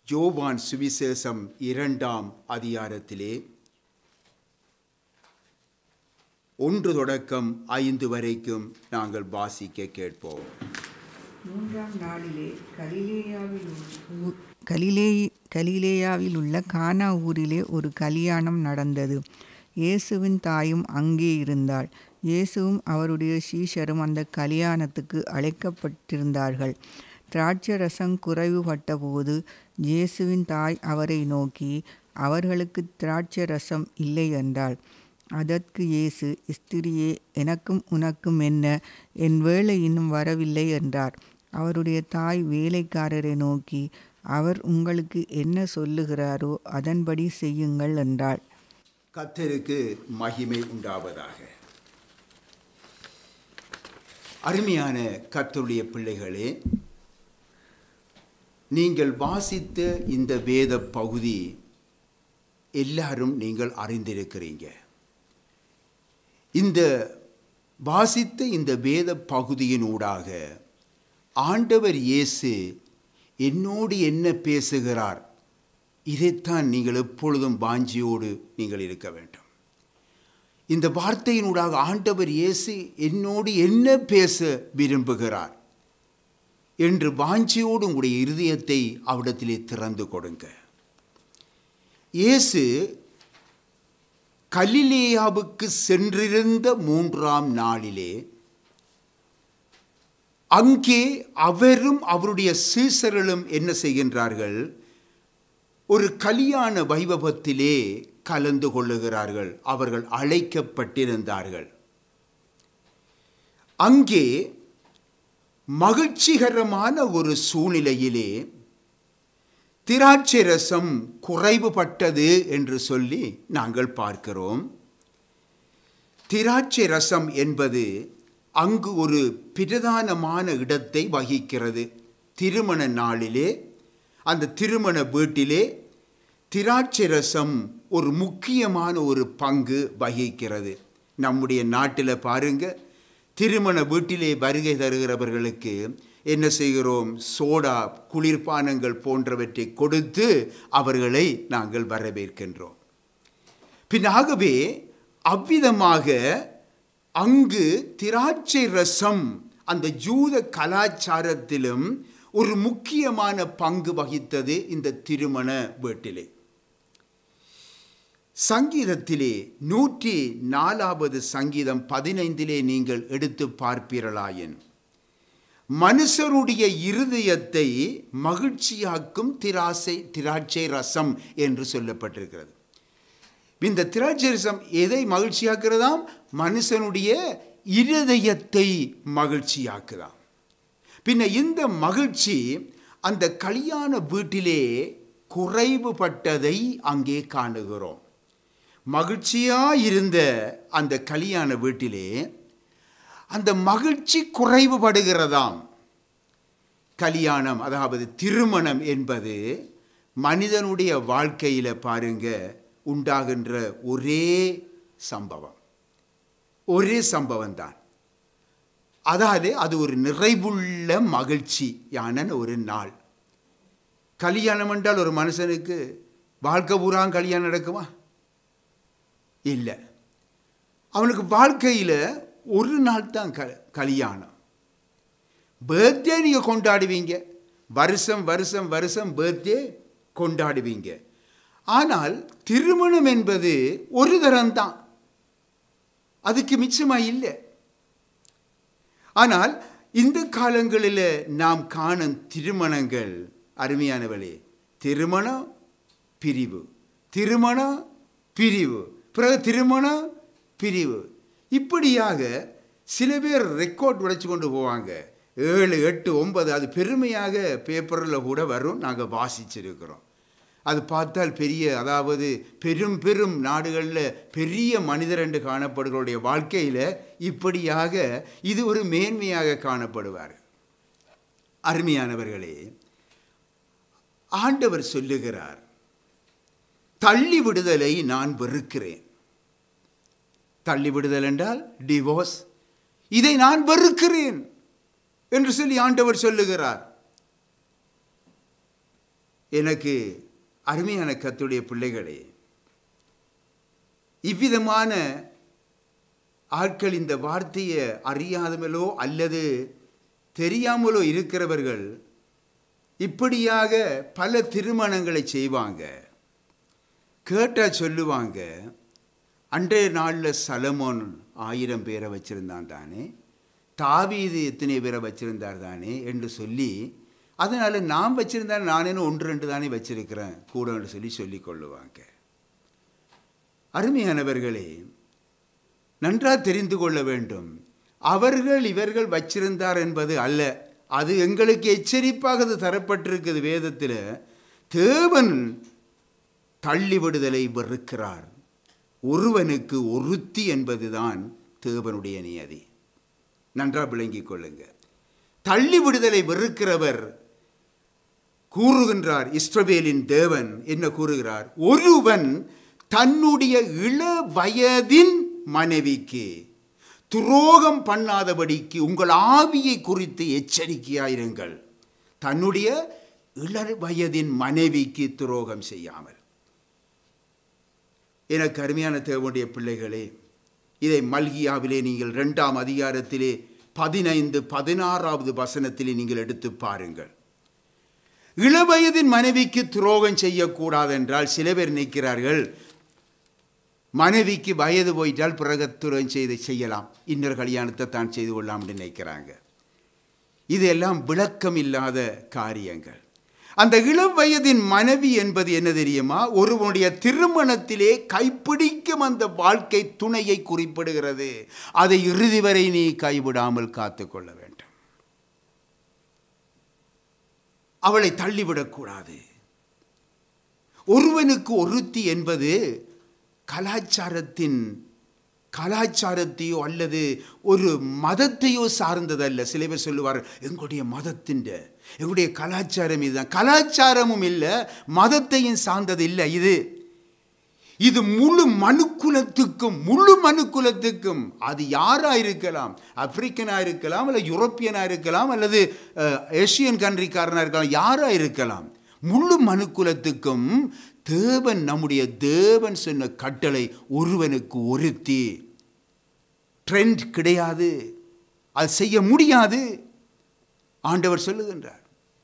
யோவான் சுவிசேஷம் இரண்டாம் அதிகாரத்திலே ஒன்று தொடக்கம் ஐந்து வரைக்கும் நாங்கள் வாசிக்க கேட்போம் மூன்றாம் நாளிலே கலிலேயாவில் உள்ள- கலிலே கலிலேயாவில் உள்ள கானா ஊரிலே ஒரு கல்யாணம் நடந்தது இயேசுவின் தாயும் அங்கே இருந்தாள் இயேசுவும் அவருடைய சீஷரும் அந்த கல்யாணத்துக்கு அழைக்கப்பட்டிருந்தார்கள் திராட்சை ரசம் குறைவுபட்டபோது இயேசுவின் தாய் அவரை நோக்கி அவர்களுக்கு திராட்சை ரசம் இல்லை என்றாள் அதற்கு இயேசு ஸ்திரியே எனக்கும் உனக்கும் என்ன என் வேலை இன்னும் வரவில்லை என்றார் அவருடைய தாய் வேலைக்காரரை நோக்கி அவர் உங்களுக்கு என்ன சொல்லுகிறாரோ அதன்படி செய்யுங்கள் என்றாள் கத்தருக்கு மகிமை உண்டாவதாக அருமையான கர்த்தருடைய பிள்ளைகளே நீங்கள் வாசித்த இந்த வேத பகுதி எல்லாரும் நீங்கள் அறிந்திருக்கிறீங்க இந்த வாசித்த இந்த வேத பகுதியினூடாக ஆண்டவர் இயேசு என்னோடு என்ன பேசுகிறார் இதைத்தான் நீங்கள் எப்பொழுதும் வாஞ்சியோடு நீங்கள் இருக்க வேண்டும் இந்த வார்த்தையினூடாக ஆண்டவர் இயேசு என்னோடு என்ன பேச விரும்புகிறார் என்று வாஞ்சியோடு உங்களுடைய இருதயத்தை அவிடத்திலே திறந்து கொடுங்க இயேசு கலிலேயாவுக்கு சென்றிருந்த மூன்றாம் நாளிலே அங்கே அவரும் அவருடைய சீசர்களும் என்ன செய்கின்றார்கள் ஒரு கல்யாண வைபவத்திலே கலந்து கொள்ளுகிறார்கள் அவர்கள் அழைக்கப்பட்டிருந்தார்கள் அங்கே மகிழ்ச்சிகரமான ஒரு சூழ்நிலையிலே திராட்சை ரசம் குறைவுபட்டது என்று சொல்லி நாங்கள் பார்க்கிறோம் திராட்சை ரசம் என்பது அங்கு ஒரு பிரதானமான இடத்தை வகிக்கிறது திருமண நாளிலே அந்த திருமண வீட்டிலே திராட்சை ரசம் ஒரு முக்கியமான ஒரு பங்கு வகிக்கிறது நம்முடைய நாட்டில் பாருங்க திருமண வீட்டிலே வருகை தருகிறவர்களுக்கு என்ன செய்கிறோம் சோடா குளிர்பானங்கள் போன்றவற்றை கொடுத்து அவர்களை நாங்கள் வரவேற்கின்றோம் பின்னாகவே அவ்விதமாக அங்கு திராட்சை ரசம் அந்த யூத கலாச்சாரத்திலும் ஒரு முக்கியமான பங்கு வகித்தது இந்த திருமண வீட்டிலே சங்கீதத்திலே நூற்றி நாலாவது சங்கீதம் பதினைந்திலே நீங்கள் எடுத்து பார்ப்பீர்களாயின் மனுஷருடைய இருதயத்தை மகிழ்ச்சியாக்கும் திராசை திராட்சை ரசம் என்று சொல்லப்பட்டிருக்கிறது இந்த திராட்சை ரசம் எதை மகிழ்ச்சியாக்குறதாம் மனுஷனுடைய இருதயத்தை மகிழ்ச்சியாக்குதாம் பின்ன இந்த மகிழ்ச்சி அந்த கல்யாண வீட்டிலே குறைவுபட்டதை அங்கே காணுகிறோம் மகிழ்ச்சியாயிருந்த அந்த கல்யாண வீட்டிலே அந்த மகிழ்ச்சி குறைவுபடுகிறதாம் கல்யாணம் அதாவது திருமணம் என்பது மனிதனுடைய வாழ்க்கையில் பாருங்க உண்டாகின்ற ஒரே சம்பவம் ஒரே சம்பவம் தான் அதாவது அது ஒரு நிறைவுள்ள மகிழ்ச்சியான ஒரு நாள் கல்யாணம் என்றால் ஒரு மனுஷனுக்கு வாழ்க்கை பூரா கல்யாணம் நடக்குமா இல்லை அவனுக்கு வாழ்க்கையில் ஒரு நாள் தான் க கல்யாணம் பர்த்டே நீங்கள் கொண்டாடுவீங்க வருஷம் வருஷம் வருஷம் பர்த்டே கொண்டாடுவீங்க ஆனால் திருமணம் என்பது ஒரு தரம்தான் அதுக்கு மிச்சமாக இல்லை ஆனால் இந்த காலங்களில் நாம் காணும் திருமணங்கள் அருமையானவளே திருமணம் பிரிவு திருமணம் பிரிவு பிறகு திருமணம் பிரிவு இப்படியாக சில பேர் ரெக்கார்ட் உடைச்சு கொண்டு போவாங்க ஏழு எட்டு ஒன்பது அது பெருமையாக பேப்பரில் கூட வரும் நாங்கள் வாசிச்சிருக்கிறோம் அது பார்த்தால் பெரிய அதாவது பெரும் பெரும் நாடுகளில் பெரிய மனிதர் என்று காணப்படுகளுடைய வாழ்க்கையில் இப்படியாக இது ஒரு மேன்மையாக காணப்படுவார் அருமையானவர்களே ஆண்டவர் சொல்லுகிறார் தள்ளி விடுதலை நான் வெறுக்கிறேன் தள்ளி விடுதல் என்றால் டிவோர்ஸ் இதை நான் வெறுக்கிறேன் என்று சொல்லி ஆண்டவர் சொல்லுகிறார் எனக்கு அருமையான கத்துடைய பிள்ளைகளே இவ்விதமான ஆட்கள் இந்த வார்த்தையை அறியாதமலோ அல்லது தெரியாமலோ இருக்கிறவர்கள் இப்படியாக பல திருமணங்களை செய்வாங்க கேட்டால் சொல்லுவாங்க அன்றைய நாளில் சலமோன் ஆயிரம் பேரை வச்சுருந்தான் தானே தாவீது எத்தனை பேரை வச்சுருந்தார் தானே என்று சொல்லி அதனால் நான் வச்சுருந்தேன் நானேன்னு ஒன்று ரெண்டு தானே வச்சிருக்கிறேன் கூடன்னு சொல்லி சொல்லி கொள்ளுவாங்க அருமையானவர்களே நன்றாக தெரிந்து கொள்ள வேண்டும் அவர்கள் இவர்கள் வச்சிருந்தார் என்பது அல்ல அது எங்களுக்கு எச்சரிப்பாக அது தரப்பட்டிருக்குது வேதத்தில் தேவன் தள்ளிவிடுதலை வெறுக்கிறார் ஒருவனுக்கு ஒருத்தி என்பதுதான் தேவனுடைய நியதி நன்றாக விளங்கிக் கொள்ளுங்க தள்ளி விடுதலை வெறுக்கிறவர் கூறுகின்றார் இஸ்ரவேலின் தேவன் என்ன கூறுகிறார் ஒருவன் தன்னுடைய இள வயதின் மனைவிக்கு துரோகம் பண்ணாதபடிக்கு உங்கள் ஆவியை குறித்து எச்சரிக்கையாயிருங்கள் தன்னுடைய இள வயதின் மனைவிக்கு துரோகம் செய்யாமல் எனக்கு அருமையான தேவனுடைய பிள்ளைகளே இதை மல்கியாவிலே நீங்கள் இரண்டாம் அதிகாரத்திலே பதினைந்து பதினாறாவது வசனத்திலே நீங்கள் எடுத்து பாருங்கள் இளவயதின் மனைவிக்கு துரோகம் செய்யக்கூடாது என்றால் சில பேர் நிற்கிறார்கள் மனைவிக்கு வயது போயிட்டால் பிறகு துரோகம் செய்து செய்யலாம் இன்னொரு கல்யாணத்தை தான் செய்து கொள்ளலாம்னு நினைக்கிறாங்க இதெல்லாம் விளக்கம் இல்லாத காரியங்கள் அந்த இளம் வயதின் மனைவி என்பது என்ன தெரியுமா ஒருவனுடைய திருமணத்திலே கைப்பிடிக்கும் அந்த வாழ்க்கை துணையை குறிப்பிடுகிறது அதை இறுதி வரை நீ கைவிடாமல் காத்துக்கொள்ள வேண்டும் அவளை தள்ளிவிடக்கூடாது ஒருவனுக்கு ஒருத்தி என்பது கலாச்சாரத்தின் கலாச்சாரத்தையோ அல்லது ஒரு மதத்தையோ சார்ந்ததல்ல சில பேர் சொல்லுவார் எங்களுடைய மதத்தின் எங்களுடைய கலாச்சாரம் இதுதான் கலாச்சாரமும் இல்லை மதத்தையும் சார்ந்தது இல்லை இது இது முழு மனுக்குலத்துக்கும் முழு மனுக்குலத்துக்கும் அது யாராக இருக்கலாம் ஆப்பிரிக்கனாக இருக்கலாம் அல்லது யூரோப்பியனாக இருக்கலாம் அல்லது ஏஷியன் கண்ட்ரிக்காரனாக இருக்கலாம் யாராக இருக்கலாம் முழு மனுக்குலத்துக்கும் தேவன் நம்முடைய தேவன் சொன்ன கட்டளை ஒருவனுக்கு ஒருத்தி ட்ரெண்ட் கிடையாது அது செய்ய முடியாது ஆண்டவர் சொல்லுகின்றார்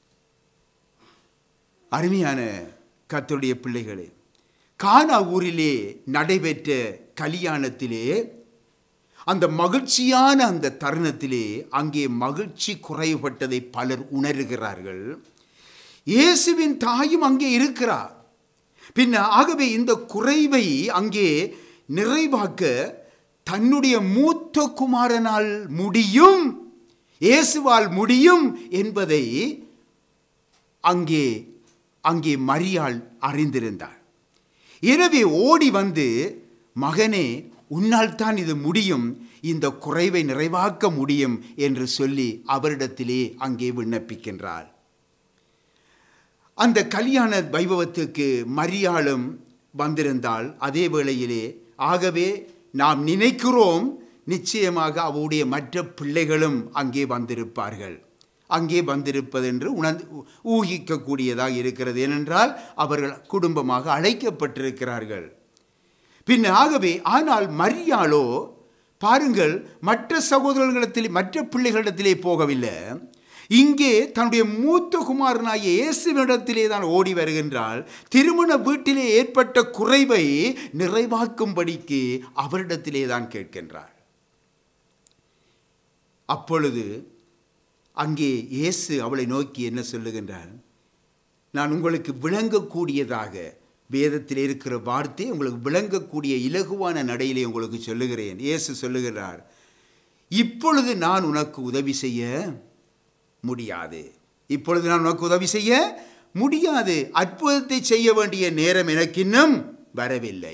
அருமையான கத்தருடைய பிள்ளைகளே கானா ஊரிலே நடைபெற்ற கல்யாணத்திலே அந்த மகிழ்ச்சியான அந்த தருணத்திலே அங்கே மகிழ்ச்சி குறைபட்டதை பலர் உணர்கிறார்கள் இயேசுவின் தாயும் அங்கே இருக்கிறார் பின்ன ஆகவே இந்த குறைவை அங்கே நிறைவாக்க தன்னுடைய மூத்த குமாரனால் முடியும் இயேசுவால் முடியும் என்பதை அங்கே அங்கே மரியாள் அறிந்திருந்தார் எனவே ஓடி வந்து மகனே உன்னால் தான் இது முடியும் இந்த குறைவை நிறைவாக்க முடியும் என்று சொல்லி அவரிடத்திலே அங்கே விண்ணப்பிக்கின்றாள் அந்த கல்யாண வைபவத்துக்கு மரியாளும் வந்திருந்தால் அதே வேளையிலே ஆகவே நாம் நினைக்கிறோம் நிச்சயமாக அவருடைய மற்ற பிள்ளைகளும் அங்கே வந்திருப்பார்கள் அங்கே வந்திருப்பது என்று உணர்ந்து ஊகிக்கக்கூடியதாக இருக்கிறது ஏனென்றால் அவர்கள் குடும்பமாக அழைக்கப்பட்டிருக்கிறார்கள் பின் ஆகவே ஆனால் மரியாளோ பாருங்கள் மற்ற சகோதரர்களிடத்தில் மற்ற பிள்ளைகளிடத்திலே போகவில்லை இங்கே தன்னுடைய மூத்த குமாரனாகிய இயேசுவினிடத்திலே தான் ஓடி வருகின்றால் திருமண வீட்டிலே ஏற்பட்ட குறைவை நிறைவாக்கும்படிக்கு அவரிடத்திலே தான் கேட்கின்றார் அப்பொழுது அங்கே இயேசு அவளை நோக்கி என்ன சொல்லுகின்றார் நான் உங்களுக்கு விளங்கக்கூடியதாக வேதத்தில் இருக்கிற வார்த்தை உங்களுக்கு விளங்கக்கூடிய இலகுவான நடையிலே உங்களுக்கு சொல்லுகிறேன் இயேசு சொல்லுகிறார் இப்பொழுது நான் உனக்கு உதவி செய்ய முடியாது இப்பொழுது நான் உனக்கு உதவி செய்ய முடியாது அற்புதத்தை செய்ய வேண்டிய நேரம் எனக்கு இன்னும் வரவில்லை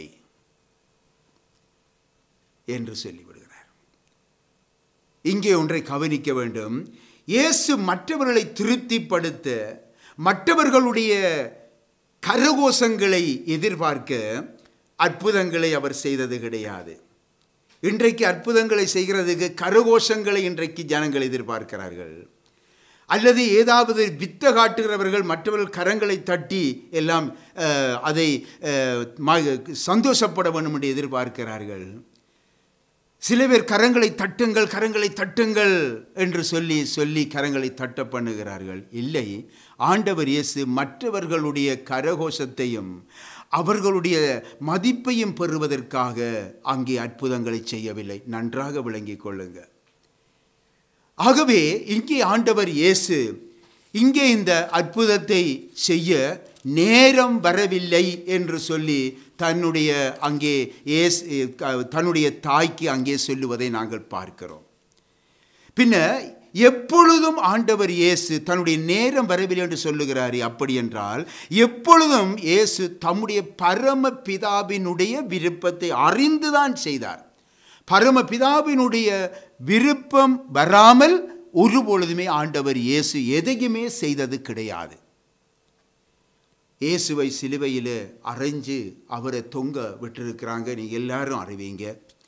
என்று சொல்லிவிடுகிறார் இங்கே ஒன்றை கவனிக்க வேண்டும் இயேசு மற்றவர்களை திருப்திப்படுத்த மற்றவர்களுடைய கரகோஷங்களை எதிர்பார்க்க அற்புதங்களை அவர் செய்தது கிடையாது இன்றைக்கு அற்புதங்களை செய்கிறதுக்கு கரகோஷங்களை இன்றைக்கு ஜனங்கள் எதிர்பார்க்கிறார்கள் அல்லது ஏதாவது வித்த காட்டுகிறவர்கள் மற்றவர்கள் கரங்களை தட்டி எல்லாம் அஹ், அதை அஹ், ம- சந்தோஷப்பட வேண்டும் என்று எதிர்பார்க்கிறார்கள் சில பேர் கரங்களை தட்டுங்கள் கரங்களை தட்டுங்கள் என்று சொல்லி சொல்லி கரங்களை தட்ட பண்ணுகிறார்கள் இல்லை ஆண்டவர் இயேசு மற்றவர்களுடைய கரகோஷத்தையும் அவர்களுடைய மதிப்பையும் பெறுவதற்காக அங்கே அற்புதங்களை செய்யவில்லை நன்றாக விளங்கிக் கொள்ளுங்க ஆகவே இங்கே ஆண்டவர் இயேசு இங்கே இந்த அற்புதத்தை செய்ய நேரம் வரவில்லை என்று சொல்லி தன்னுடைய அங்கே இயேசு தன்னுடைய தாய்க்கு அங்கே சொல்லுவதை நாங்கள் பார்க்கிறோம் பின்ன எப்பொழுதும் ஆண்டவர் இயேசு தன்னுடைய நேரம் வரவில்லை என்று சொல்லுகிறாரே அப்படி என்றால் எப்பொழுதும் இயேசு தம்முடைய பரம பிதாவினுடைய விருப்பத்தை அறிந்துதான் செய்தார் பரம பிதாவினுடைய விருப்பம் வராமல் ஒருபொழுதுமே ஆண்டவர் இயேசு எதையுமே செய்தது கிடையாது இயேசுவை சிலுவையில் அரைஞ்சு அவரை தொங்க விட்டிருக்கிறாங்க நீங்கள் எல்லாரும் அறிவீங்க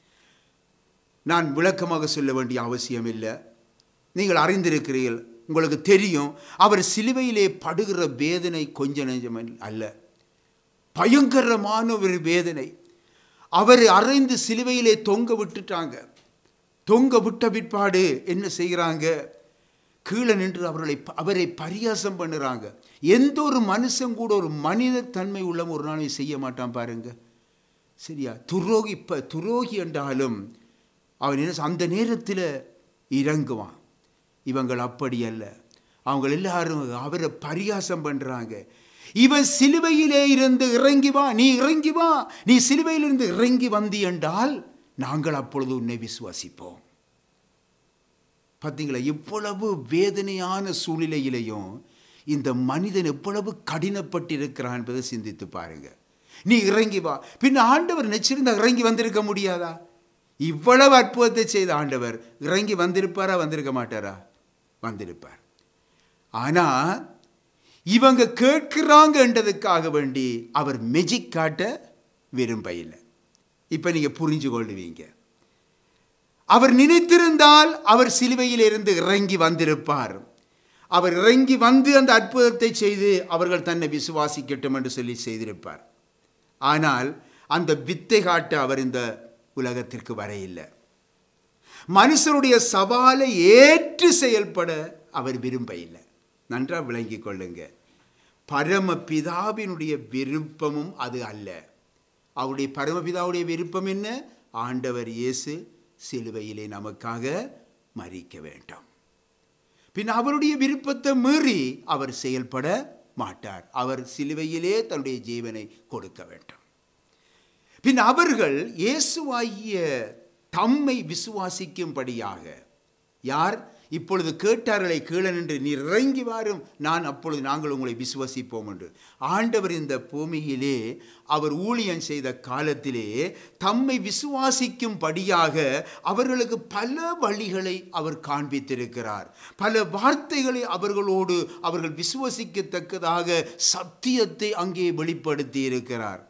நான் விளக்கமாக சொல்ல வேண்டிய அவசியம் இல்லை நீங்கள் அறிந்திருக்கிறீர்கள் உங்களுக்கு தெரியும் அவர் சிலுவையிலே படுகிற வேதனை கொஞ்ச நெஞ்சம் அல்ல பயங்கரமான ஒரு வேதனை அவர் அரைந்து சிலுவையிலே தொங்க விட்டுட்டாங்க தொங்க விட்ட பிற்பாடு என்ன செய்கிறாங்க கீழே நின்று அவர்களை அவரை பரியாசம் பண்ணுறாங்க எந்த ஒரு மனுஷன் கூட ஒரு மனித தன்மை உள்ள ஒரு நாளை செய்ய மாட்டான் பாருங்க சரியா துரோகி இப்போ துரோகி என்றாலும் அவன் என்ன அந்த நேரத்தில் இறங்குவான் இவங்கள் அப்படி அல்ல அவங்க எல்லாரும் அவரை பரியாசம் பண்ணுறாங்க இவன் சிலுவையிலே இருந்து இறங்கி வா நீ இறங்கி வா நீ சிலுவையிலிருந்து இறங்கி வந்தி என்றால் நாங்கள் அப்பொழுது உன்னை விசுவாசிப்போம் பார்த்தீங்களா இவ்வளவு வேதனையான சூழ்நிலையிலையும் இந்த மனிதன் எவ்வளவு கடினப்பட்டிருக்கிறான் என்பதை சிந்தித்து பாருங்க நீ இறங்கி வா பின் ஆண்டவர் நிச்சயிருந்தா இறங்கி வந்திருக்க முடியாதா இவ்வளவு அற்புதத்தை செய்த ஆண்டவர் இறங்கி வந்திருப்பாரா வந்திருக்க மாட்டாரா வந்திருப்பார் ஆனால் இவங்க கேட்கிறாங்கன்றதுக்காக வேண்டி அவர் மெஜிக் காட்ட விரும்ப இல்லை இப்போ நீங்கள் புரிஞ்சு கொள்ளுவீங்க அவர் நினைத்திருந்தால் அவர் சிலுவையில் இருந்து இறங்கி வந்திருப்பார் அவர் இறங்கி வந்து அந்த அற்புதத்தை செய்து அவர்கள் தன்னை விசுவாசிக்கட்டும் என்று சொல்லி செய்திருப்பார் ஆனால் அந்த வித்தை காட்ட அவர் இந்த உலகத்திற்கு வர இல்லை மனுஷனுடைய சவாலை ஏற்று செயல்பட அவர் விரும்ப இல்லை நன்றாக விளங்கிக் கொள்ளுங்க பரமபிதாவினுடைய விருப்பமும் அது அல்ல அவருடைய பரமபிதாவுடைய விருப்பம் என்ன ஆண்டவர் இயேசு சிலுவையிலே நமக்காக மறிக்க வேண்டும் பின் அவருடைய விருப்பத்தை மீறி அவர் செயல்பட மாட்டார் அவர் சிலுவையிலே தன்னுடைய ஜீவனை கொடுக்க வேண்டும் பின் அவர்கள் இயேசுவாகிய தம்மை விசுவாசிக்கும்படியாக யார் இப்பொழுது கேட்டார்களை கீழே நின்று நீர் இறங்கி வாரும் நான் அப்பொழுது நாங்கள் உங்களை விசுவசிப்போம் என்று ஆண்டவர் இந்த பூமியிலே அவர் ஊழியம் செய்த காலத்திலே தம்மை விசுவாசிக்கும்படியாக அவர்களுக்கு பல வழிகளை அவர் காண்பித்திருக்கிறார் பல வார்த்தைகளை அவர்களோடு அவர்கள் விசுவசிக்கத்தக்கதாக சத்தியத்தை அங்கே வெளிப்படுத்தி இருக்கிறார்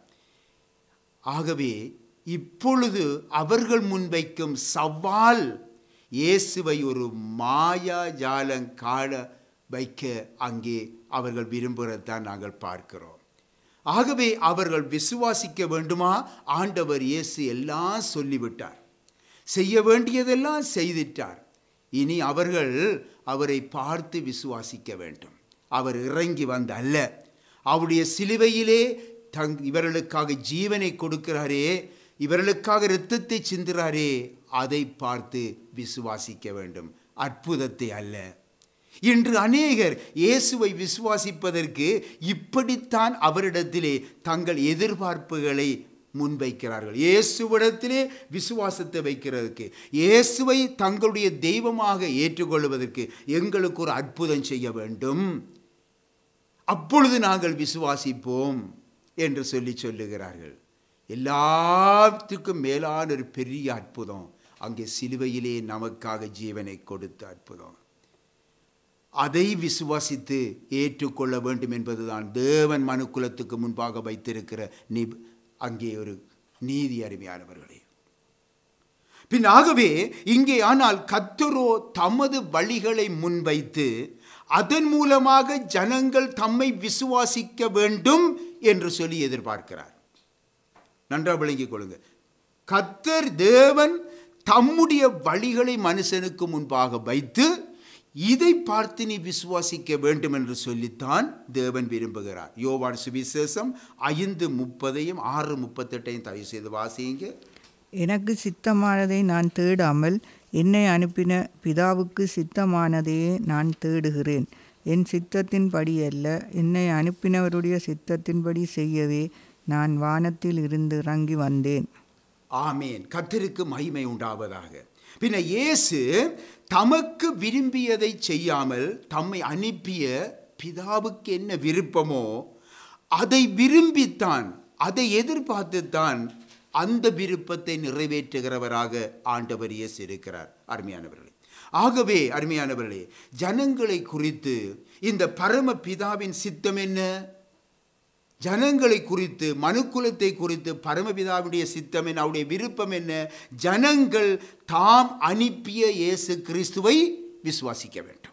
ஆகவே இப்பொழுது அவர்கள் முன்வைக்கும் சவால் இயேசுவை ஒரு மாயாஜாலம் காண வைக்க அங்கே அவர்கள் விரும்புகிறதான் நாங்கள் பார்க்கிறோம் ஆகவே அவர்கள் விசுவாசிக்க வேண்டுமா ஆண்டவர் இயேசு எல்லாம் சொல்லிவிட்டார் செய்ய வேண்டியதெல்லாம் செய்திட்டார் இனி அவர்கள் அவரை பார்த்து விசுவாசிக்க வேண்டும் அவர் இறங்கி வந்த அல்ல அவருடைய சிலுவையிலே தங் இவர்களுக்காக ஜீவனை கொடுக்கிறாரே இவர்களுக்காக இரத்தத்தை சிந்துறாரே அதை பார்த்து விசுவாசிக்க வேண்டும் அற்புதத்தை அல்ல இன்று அநேகர் இயேசுவை விசுவாசிப்பதற்கு இப்படித்தான் அவரிடத்திலே தங்கள் எதிர்பார்ப்புகளை முன்வைக்கிறார்கள் இயேசுவிடத்திலே விசுவாசத்தை வைக்கிறதுக்கு இயேசுவை தங்களுடைய தெய்வமாக ஏற்றுக்கொள்வதற்கு எங்களுக்கு ஒரு அற்புதம் செய்ய வேண்டும் அப்பொழுது நாங்கள் விசுவாசிப்போம் என்று சொல்லி சொல்லுகிறார்கள் எல்லாத்துக்கும் மேலான ஒரு பெரிய அற்புதம் அங்கே சிலுவையிலே நமக்காக ஜீவனை கொடுத்த அற்புதம் அதை விசுவாசித்து ஏற்றுக்கொள்ள வேண்டும் என்பதுதான் தேவன் மனுக்குலத்துக்கு முன்பாக வைத்திருக்கிற நி அங்கே ஒரு நீதி அருமையானவர்களே பின் ஆகவே இங்கே ஆனால் கத்தரோ தமது வழிகளை முன்வைத்து அதன் மூலமாக ஜனங்கள் தம்மை விசுவாசிக்க வேண்டும் என்று சொல்லி எதிர்பார்க்கிறார் நன்றாக விளங்கிக் கொள்ளுங்க கத்தர் தேவன் தம்முடைய வழிகளை மனுஷனுக்கு முன்பாக வைத்து இதை பார்த்து நீ விசுவாசிக்க வேண்டும் என்று சொல்லித்தான் தேவன் விரும்புகிறார் யோவான் சுவிசேஷம் ஐந்து முப்பதையும் ஆறு முப்பத்தெட்டையும் தயவு செய்து வாசியுங்க எனக்கு சித்தமானதை நான் தேடாமல் என்னை அனுப்பின பிதாவுக்கு சித்தமானதையே நான் தேடுகிறேன் என் சித்தத்தின்படி அல்ல என்னை அனுப்பினவருடைய சித்தத்தின்படி செய்யவே நான் வானத்தில் இருந்து இறங்கி வந்தேன் ஆமேன் கத்தருக்கு மகிமை உண்டாவதாக பின்ன இயேசு தமக்கு விரும்பியதை செய்யாமல் தம்மை அனுப்பிய பிதாவுக்கு என்ன விருப்பமோ அதை விரும்பித்தான் அதை எதிர்பார்த்துத்தான் அந்த விருப்பத்தை நிறைவேற்றுகிறவராக ஆண்டவர் இயேசு இருக்கிறார் அருமையானவர்களே ஆகவே அருமையானவர்களே ஜனங்களை குறித்து இந்த பரம பிதாவின் சித்தம் என்ன ஜனங்களை குறித்து மனுக்குலத்தை குறித்து பரமபிதாவுடைய சித்தம் என்ன அவருடைய விருப்பம் என்ன ஜனங்கள் தாம் அனுப்பிய இயேசு கிறிஸ்துவை விசுவாசிக்க வேண்டும்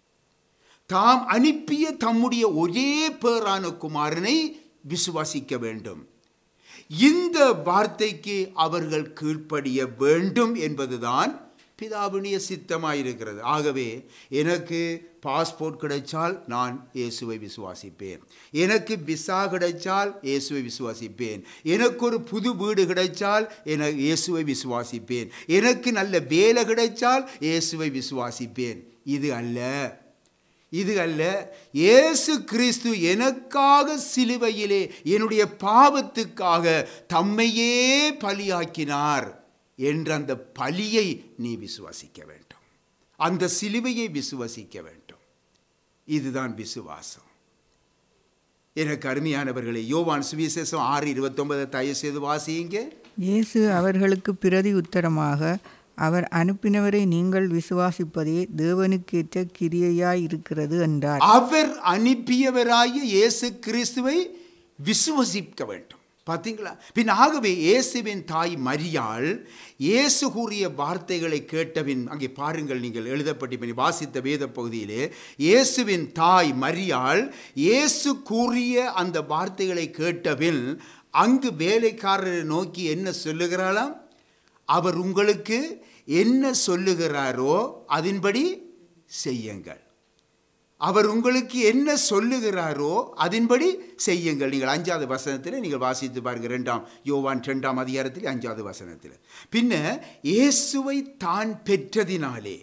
தாம் அனுப்பிய தம்முடைய ஒரே பேரான குமாரனை விசுவாசிக்க வேண்டும் இந்த வார்த்தைக்கு அவர்கள் கீழ்ப்படிய வேண்டும் என்பதுதான் பிதாவுடைய சித்தமாயிருக்கிறது ஆகவே எனக்கு பாஸ்போர்ட் கிடைச்சால் நான் இயேசுவை விசுவாசிப்பேன் எனக்கு விசா கிடைச்சால் இயேசுவை விசுவாசிப்பேன் எனக்கு ஒரு புது வீடு கிடைச்சால் என இயேசுவை விசுவாசிப்பேன் எனக்கு நல்ல வேலை கிடைச்சால் இயேசுவை விசுவாசிப்பேன் இது அல்ல இது அல்ல இயேசு கிறிஸ்து எனக்காக சிலுவையிலே என்னுடைய பாவத்துக்காக தம்மையே பலியாக்கினார் என்ற அந்த பலியை நீ விசுவாசிக்க வேண்டும் அந்த சிலுவையை விசுவாசிக்க வேண்டும் இதுதான் விசுவாசம் எனக்கு அருமையானவர்களே யோவான் சுவிசேஷம் ஆறு இருபத்தொன்பதை தயவு செய்து வாசியுங்க இயேசு அவர்களுக்கு பிரதி உத்தரமாக அவர் அனுப்பினவரை நீங்கள் விசுவாசிப்பதே தேவனுக்கேற்ற கிரியையாய் இருக்கிறது என்றார் அவர் அனுப்பியவராகிய இயேசு கிறிஸ்துவை விசுவசிக்க வேண்டும் பார்த்தீங்களா பின் ஆகவே இயேசுவின் தாய் மரியாள் இயேசு கூறிய வார்த்தைகளை கேட்டபின் அங்கே பாருங்கள் நீங்கள் எழுதப்பட்டு வாசித்த வேத பகுதியிலே இயேசுவின் தாய் மரியாள் இயேசு கூறிய அந்த வார்த்தைகளை கேட்டபின் அங்கு வேலைக்காரரை நோக்கி என்ன சொல்லுகிறாளாம் அவர் உங்களுக்கு என்ன சொல்லுகிறாரோ அதன்படி செய்யுங்கள் அவர் உங்களுக்கு என்ன சொல்லுகிறாரோ அதன்படி செய்யுங்கள் நீங்கள் அஞ்சாவது வசனத்தில் நீங்கள் வாசித்து பாருங்கள் ரெண்டாம் யோவான் ரெண்டாம் அதிகாரத்தில் அஞ்சாவது வசனத்தில் பின்ன இயேசுவை தான் பெற்றதினாலே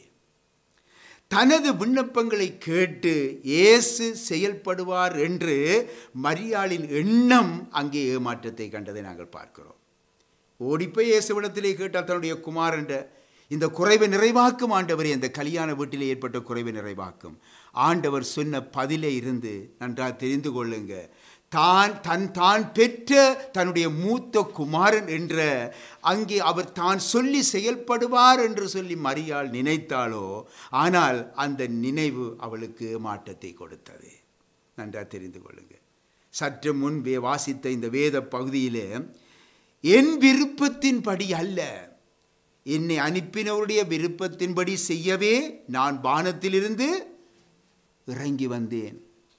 தனது விண்ணப்பங்களை கேட்டு இயேசு செயல்படுவார் என்று மரியாளின் எண்ணம் அங்கே ஏமாற்றத்தை கண்டதை நாங்கள் பார்க்கிறோம் ஓடிப்போய் இயேசுவிடத்திலே கேட்டால் தன்னுடைய குமாரன் இந்த குறைவை நிறைவாக்கும் ஆண்டவர் இந்த கல்யாண வீட்டிலே ஏற்பட்ட குறைவை நிறைவாக்கும் ஆண்டவர் சொன்ன பதிலே இருந்து நன்றாக தெரிந்து கொள்ளுங்க தான் தன் தான் பெற்ற தன்னுடைய மூத்த குமாரன் என்ற அங்கே அவர் தான் சொல்லி செயல்படுவார் என்று சொல்லி மரியாள் நினைத்தாளோ ஆனால் அந்த நினைவு அவளுக்கு மாற்றத்தை கொடுத்தது நன்றாக தெரிந்து கொள்ளுங்க சற்று முன்பே வாசித்த இந்த வேத பகுதியிலே என் விருப்பத்தின்படி அல்ல என்னை அனுப்பினவருடைய விருப்பத்தின்படி செய்யவே நான் வானத்திலிருந்து இறங்கி வந்தேன்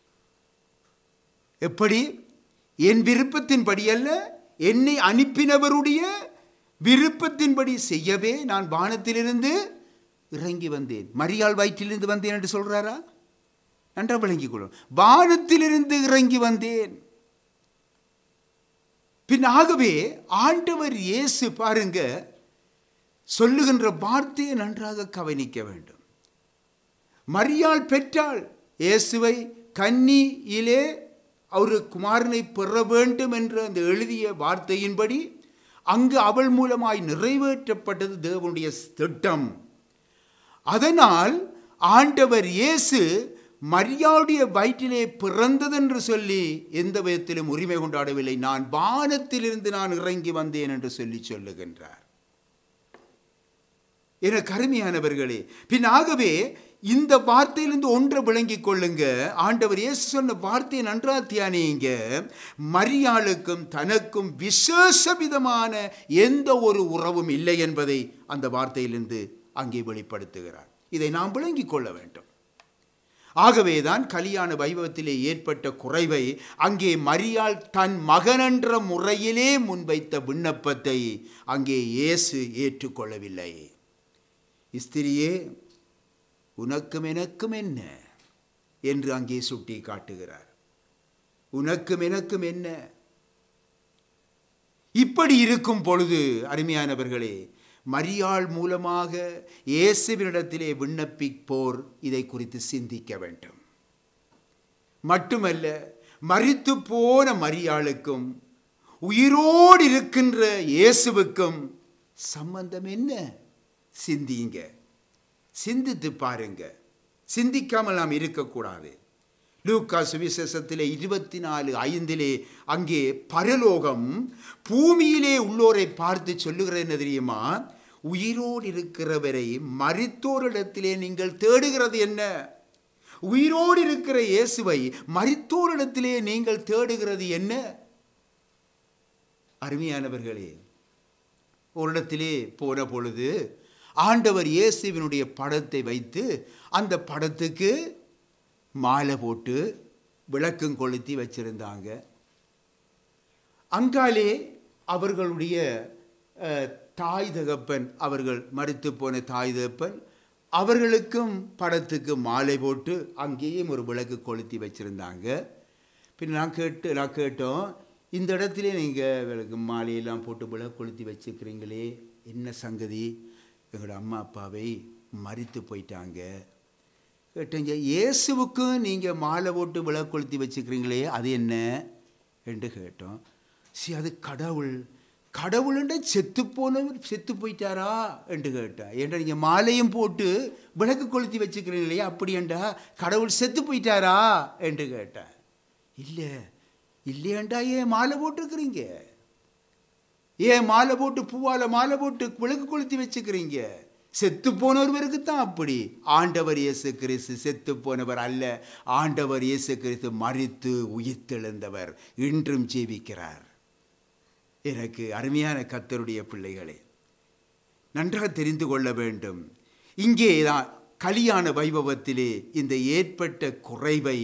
எப்படி என் விருப்பத்தின்படி அல்ல என்னை அனுப்பினவருடைய விருப்பத்தின்படி செய்யவே நான் வானத்திலிருந்து இறங்கி வந்தேன் மரியாள் வயிற்றிலிருந்து வந்தேன் என்று சொல்றாரா நன்றாக விளங்கிக் கொள்ளும் வானத்திலிருந்து இறங்கி வந்தேன் பின் ஆகவே ஆண்டவர் இயேசு பாருங்க சொல்லுகின்ற வார்த்தையை நன்றாக கவனிக்க வேண்டும் மரியாள் பெற்றாள் இயேசுவை கன்னியிலே ஒரு குமாரனை பெற வேண்டும் என்ற அந்த எழுதிய வார்த்தையின்படி அங்கு அவள் மூலமாய் நிறைவேற்றப்பட்டது தேவனுடைய திட்டம் அதனால் ஆண்டவர் இயேசு மரியாளுடைய வயிற்றிலே பிறந்ததென்று சொல்லி எந்த விதத்திலும் உரிமை கொண்டாடவில்லை நான் வானத்திலிருந்து நான் இறங்கி வந்தேன் என்று சொல்லி சொல்லுகின்றார் என கருமையானவர்களே பின் ஆகவே இந்த வார்த்தையிலிருந்து ஒன்றை விளங்கிக் கொள்ளுங்க ஆண்டவர் இயேசு சொன்ன வார்த்தையை நன்றா தியானிங்க மரியாளுக்கும் தனக்கும் விசேஷ விதமான எந்த ஒரு உறவும் இல்லை என்பதை அந்த வார்த்தையிலிருந்து அங்கே வெளிப்படுத்துகிறார் இதை நாம் விளங்கிக் கொள்ள வேண்டும் ஆகவேதான் கல்யாண வைபவத்திலே ஏற்பட்ட குறைவை அங்கே மரியாள் தன் மகனென்ற முறையிலே முன்வைத்த விண்ணப்பத்தை அங்கே இயேசு ஏற்றுக்கொள்ளவில்லை ஸ்திரியே உனக்கும் எனக்கும் என்ன என்று அங்கே சுட்டி காட்டுகிறார் உனக்கும் எனக்கும் என்ன இப்படி இருக்கும் பொழுது அருமையானவர்களே மரியாள் மூலமாக இயேசுவினிடத்திலே விண்ணப்பிப்போர் இதை குறித்து சிந்திக்க வேண்டும் மட்டுமல்ல மரித்து போன மரியாளுக்கும் உயிரோடு இருக்கின்ற இயேசுவுக்கும் சம்பந்தம் என்ன சிந்திங்க சிந்தித்து பாருங்க சிந்திக்காமல் நாம் இருக்கக்கூடாது லூக்கா சுவிசேஷத்திலே இருபத்தி நாலு ஐந்திலே அங்கே பரலோகம் பூமியிலே உள்ளோரை பார்த்து சொல்லுகிறது என்ன தெரியுமா உயிரோடு இருக்கிறவரை மரித்தோரிடத்திலே நீங்கள் தேடுகிறது என்ன உயிரோடு இருக்கிற இயேசுவை மரித்தோரிடத்திலே நீங்கள் தேடுகிறது என்ன அருமையானவர்களே ஒரு இடத்திலே போன பொழுது ஆண்டவர் இயேசுவினுடைய படத்தை வைத்து அந்த படத்துக்கு மாலை போட்டு விளக்கம் கொளுத்தி வச்சிருந்தாங்க அங்காலே அவர்களுடைய அஹ், தாய் தகப்பன் அவர்கள் மறித்து போன தாய் தகப்பன் அவர்களுக்கும் படத்துக்கு மாலை போட்டு அங்கேயும் ஒரு விளக்கு கொளுத்தி வச்சுருந்தாங்க பின் நான் கேட்டு நான் கேட்டோம் இந்த இடத்துல நீங்கள் விளக்கு மாலையெல்லாம் போட்டு விளக்கு கொளுத்தி வச்சுக்கிறீங்களே என்ன சங்கதி எங்களோட அம்மா அப்பாவை மறித்து போயிட்டாங்க கேட்டீங்க இயேசுவுக்கும் நீங்கள் மாலை போட்டு விளக்கு கொளுத்தி வச்சுக்கிறீங்களே அது என்ன என்று கேட்டோம் சரி அது கடவுள் கடவுள்ன்ற செத்து போனவர் செத்து போயிட்டாரா என்று கேட்டேன் ஏன்டா நீங்கள் மாலையும் போட்டு விளக்கு கொளுத்தி வச்சுக்கிறீங்களே அப்படியேண்டா கடவுள் செத்து போயிட்டாரா என்று கேட்டேன் இல்லை இல்லையாண்டா ஏன் மாலை போட்டுருக்குறீங்க ஏன் மாலை போட்டு பூவால மாலை போட்டு விளக்கு கொளுத்தி வச்சுக்கிறீங்க செத்து போனவருக்கு தான் அப்படி ஆண்டவர் இயேசு கிறிஸ்து செத்து போனவர் அல்ல ஆண்டவர் இயேசு கிறிஸ்து மறித்து உயிர்த்தெழுந்தவர் இன்றும் ஜீவிக்கிறார் எனக்கு அருமையான கத்தருடைய பிள்ளைகளே நன்றாக தெரிந்து கொள்ள வேண்டும் இங்கே தான் கலியாண வைபவத்திலே இந்த ஏற்பட்ட குறைவை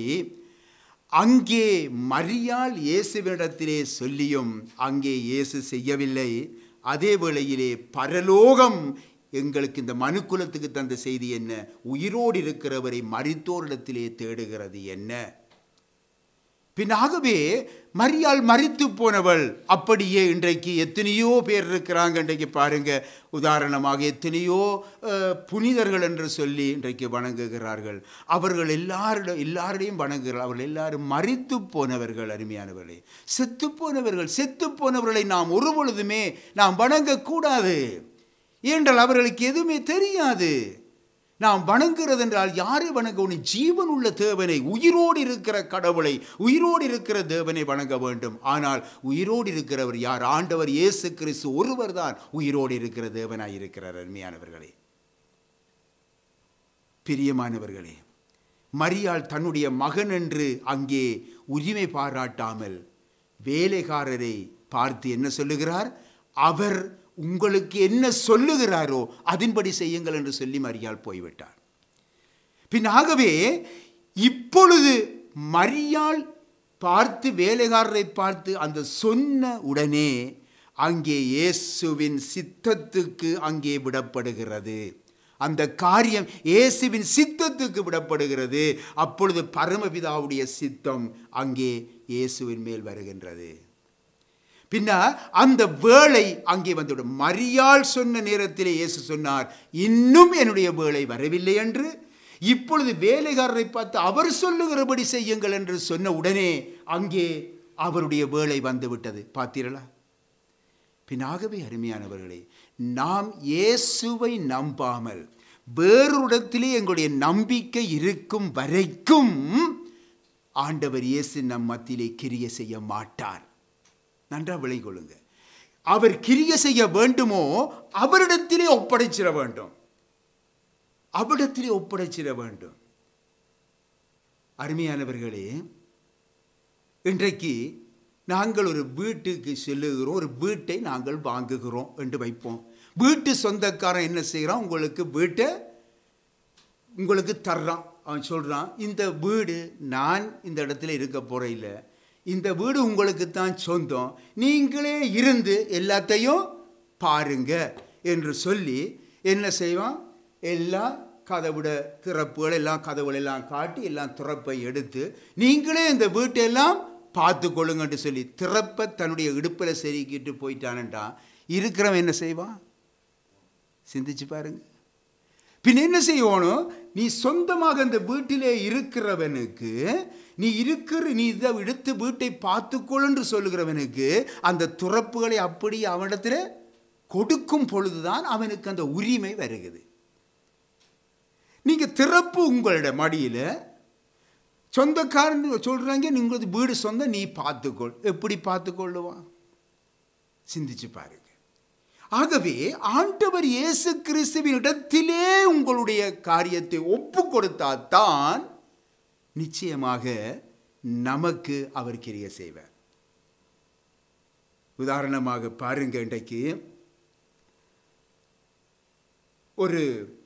அங்கே மரியாள் இயேசுவினிடத்திலே சொல்லியும் அங்கே இயேசு செய்யவில்லை அதே வேளையிலே பரலோகம் எங்களுக்கு இந்த மனுக்குலத்துக்கு தந்த செய்தி என்ன உயிரோடு இருக்கிறவரை மரித்தோரிடத்திலே தேடுகிறது என்ன பின்னாகவே மரியாள் மறித்து போனவள் அப்படியே இன்றைக்கு எத்தனையோ பேர் இருக்கிறாங்க இன்றைக்கு பாருங்க உதாரணமாக எத்தனையோ அஹ், புனிதர்கள் என்று சொல்லி இன்றைக்கு வணங்குகிறார்கள் அவர்கள் எல்லாரிடம் எல்லாரையும் வணங்குகிறார்கள் அவர்கள் எல்லாரும் மறித்து போனவர்கள் அருமையானவர்களே செத்து போனவர்கள் செத்து போனவர்களை நாம் ஒரு பொழுதுமே நாம் வணங்கக்கூடாது ஏனென்றால் அவர்களுக்கு எதுவுமே தெரியாது நாம் வணங்குறது என்றால் யாரை வணங்கணும் ஜீவன் உள்ள தேவனை உயிரோடு இருக்கிற கடவுளை உயிரோடு இருக்கிற தேவனை வணங்க வேண்டும் ஆனால் உயிரோடு இருக்கிறவர் யார் ஆண்டவர் இயேசு கிறிஸ்து ஒருவர் தான் உயிரோடு இருக்கிற தேவனாய் இருக்கிறார் அருமையானவர்களே பிரியமானவர்களே மரியாள் தன்னுடைய மகன் என்று அங்கே உரிமை பாராட்டாமல் வேலைக்காரரை பார்த்து என்ன சொல்லுகிறார் அவர் உங்களுக்கு என்ன சொல்லுகிறாரோ அதன்படி செய்யுங்கள் என்று சொல்லி மரியாள் போய்விட்டார் பின் ஆகவே இப்பொழுது மரியாள் பார்த்து வேலைக்காரரை பார்த்து அந்த சொன்ன உடனே அங்கே இயேசுவின் சித்தத்துக்கு அங்கே விடப்படுகிறது அந்த காரியம் இயேசுவின் சித்தத்துக்கு விடப்படுகிறது அப்பொழுது பரமபிதாவுடைய சித்தம் அங்கே இயேசுவின் மேல் வருகின்றது பின்னர் அந்த வேளை அங்கே வந்துவிடும் மரியாள் சொன்ன நேரத்திலே இயேசு சொன்னார் இன்னும் என்னுடைய வேளை வரவில்லை என்று இப்பொழுது வேலைக்காரரை பார்த்து அவர் சொல்லுகிறபடி செய்யுங்கள் என்று சொன்ன உடனே அங்கே அவருடைய வேளை வந்து விட்டது பார்த்தீர்களா பின்னாகவே அருமையானவர்களே நாம் இயேசுவை நம்பாமல் வேறொருடத்திலே எங்களுடைய நம்பிக்கை இருக்கும் வரைக்கும் ஆண்டவர் இயேசு நம் மத்தியிலே கிரிய செய்ய மாட்டார் நன்றா விளை கொள்ளுங்க அவர் கிரிய செய்ய வேண்டுமோ அவரிடத்திலே ஒப்படைச்சிட வேண்டும் அவ்விடத்திலே ஒப்படைச்சிட வேண்டும் அருமையானவர்களே இன்றைக்கு நாங்கள் ஒரு வீட்டுக்கு செல்லுகிறோம் ஒரு வீட்டை நாங்கள் வாங்குகிறோம் என்று வைப்போம் வீட்டு சொந்தக்காரன் என்ன செய்கிறான் உங்களுக்கு வீட்டை உங்களுக்கு தர்றான் அவன் சொல்கிறான் இந்த வீடு நான் இந்த இடத்துல இருக்க போகிற இல்லை இந்த வீடு உங்களுக்கு தான் சொந்தம் நீங்களே இருந்து எல்லாத்தையும் பாருங்க என்று சொல்லி என்ன செய்வான் எல்லாம் கதவுட திறப்புகள் எல்லாம் கதவுகள் எல்லாம் காட்டி எல்லாம் திறப்பை எடுத்து நீங்களே இந்த வீட்டெல்லாம் பார்த்து கொள்ளுங்கன்னு சொல்லி திறப்பை தன்னுடைய இடுப்பில் செருக்கிட்டு போயிட்டானண்டா இருக்கிறவன் என்ன செய்வான் சிந்திச்சு பாருங்க பின் என்ன செய்யணும் நீ சொந்தமாக அந்த வீட்டிலே இருக்கிறவனுக்கு நீ இருக்கிற நீ இதை எடுத்து வீட்டை பார்த்துக்கொள் என்று சொல்லுகிறவனுக்கு அந்த துறப்புகளை அப்படி அவனிடத்தில் கொடுக்கும் பொழுதுதான் அவனுக்கு அந்த உரிமை வருகிறது நீங்க திறப்பு உங்களோட மடியில் சொந்தக்காரன் சொல்றாங்க நீங்களது வீடு சொந்தம் நீ பார்த்துக்கொள் எப்படி பார்த்துக்கொள்ளுவான் சிந்திச்சு பாருங்க ஆகவே ஆண்டவர் இயேசு கிறிஸ்துவின் இடத்திலே உங்களுடைய காரியத்தை ஒப்பு கொடுத்தாதான் நிச்சயமாக நமக்கு அவர் கிரிய செய்வார் உதாரணமாக பாருங்க இன்றைக்கு ஒரு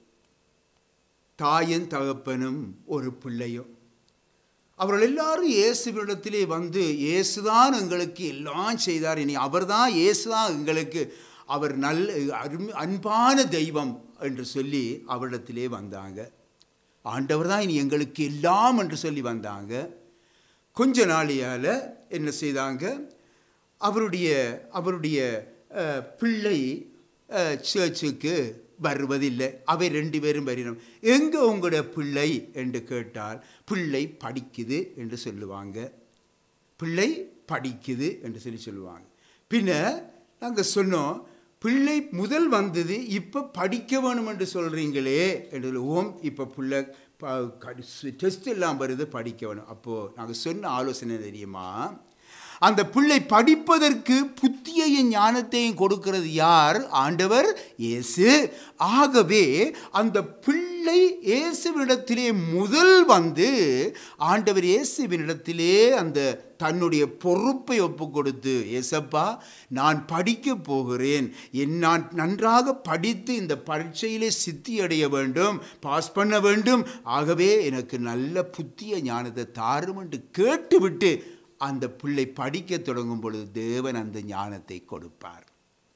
தாயும் தகப்பனும் ஒரு பிள்ளையும் அவர்கள் எல்லாரும் இயேசுவிடத்திலே வந்து இயேசுதான் எங்களுக்கு எல்லாம் செய்தார் இனி அவர்தான் இயேசுதான் எங்களுக்கு அவர் நல்ல அருமை அன்பான தெய்வம் என்று சொல்லி அவரிடத்திலே வந்தாங்க ஆண்டவர் தான் இனி எங்களுக்கு எல்லாம் என்று சொல்லி வந்தாங்க கொஞ்ச நாளையால் என்ன செய்தாங்க அவருடைய அவருடைய அஹ், பிள்ளை அஹ், சர்ச்சுக்கு வருவதில்லை அவை ரெண்டு பேரும் வரினோம் எங்கே உங்களோட பிள்ளை என்று கேட்டால் பிள்ளை படிக்குது என்று சொல்லுவாங்க பிள்ளை படிக்குது என்று சொல்லி சொல்லுவாங்க பின்ன நாங்கள் சொன்னோம் பிள்ளை முதல் வந்தது இப்போ படிக்க வேணும் என்று சொல்கிறீங்களே என்று சொல்லி, ஓம் இப்போ பிள்ளை டெஸ்ட் எல்லாம் வருது படிக்க வேணும் அப்போது நாங்கள் சொன்ன ஆலோசனை தெரியுமா அந்த பிள்ளை படிப்பதற்கு புத்தியையும் ஞானத்தையும் கொடுக்கிறது யார் ஆண்டவர் இயேசு ஆகவே அந்த பிள்ளை இயேசுவினிடத்திலே முதல் வந்து ஆண்டவர் இயேசுவினிடத்திலே அந்த தன்னுடைய பொறுப்பை ஒப்பு கொடுத்து ஏசப்பா நான் படிக்க போகிறேன் என் நான் நன்றாக படித்து இந்த பரீட்சையிலே சித்தி அடைய வேண்டும் பாஸ் பண்ண வேண்டும் ஆகவே எனக்கு நல்ல புத்திய ஞானத்தை தாரும் என்று கேட்டுவிட்டு அந்த பிள்ளை படிக்க தொடங்கும் பொழுது தேவன் அந்த ஞானத்தை கொடுப்பார்